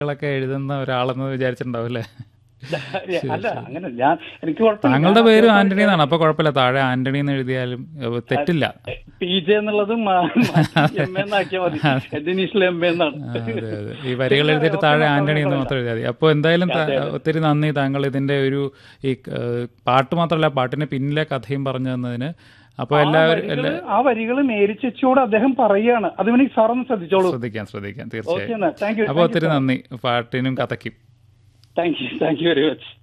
കളൊക്കെ എഴുതുന്ന ഒരാളെന്ന് വിചാരിച്ചിട്ടുണ്ടാവും അല്ലേ അല്ല അങ്ങനെ ഞാൻ എനിക്ക് കുഴപ്പമില്ല താങ്കളുടെ പേര് ആന്റണി എന്നാണ് അപ്പൊ കുഴപ്പമില്ല താഴെ ആന്റണി എന്ന് എഴുതിയാലും ഏഹ്, തെറ്റില്ല പി ജെ എന്നുള്ളതും എം എന്നാക്കിയാൽ മതി എന്റെ ഇനീഷ്യൽ എം എന്നാണ് ആ, അതെ അതെ ഈ വരികൾ എഴുതിയിട്ട് താഴെ ആന്റണി എന്ന് മാത്രം എഴുതിയാൽ മതി അപ്പോൾ എന്തായാലും താ- ഒത്തിരി നന്ദി താങ്കൾ ഇതിന്റെ ഒരു ഈ ഏഹ്, പാട്ട് മാത്രമല്ല പാട്ടിന്റെ പിന്നിലെ കഥയും പറഞ്ഞു തന്നതിന് അപ്പോൾ എല്ലാവരും എല്ലാ ആ വരികൾ മേരി ചേച്ചിയോട് അദ്ദേഹം പറയുകയാണ് അത് വേണി സാറൊന്ന് ശ്രദ്ധിച്ചോളൂ ശ്രദ്ധിക്കാം ശ്രദ്ധിക്കാം ഓക്കെ തീർച്ചയായും എന്നാ താങ്ക് യു അപ്പോൾ ഒത്തിരി നന്ദി പാട്ടിനും കഥയ്ക്കും thank you thank you very much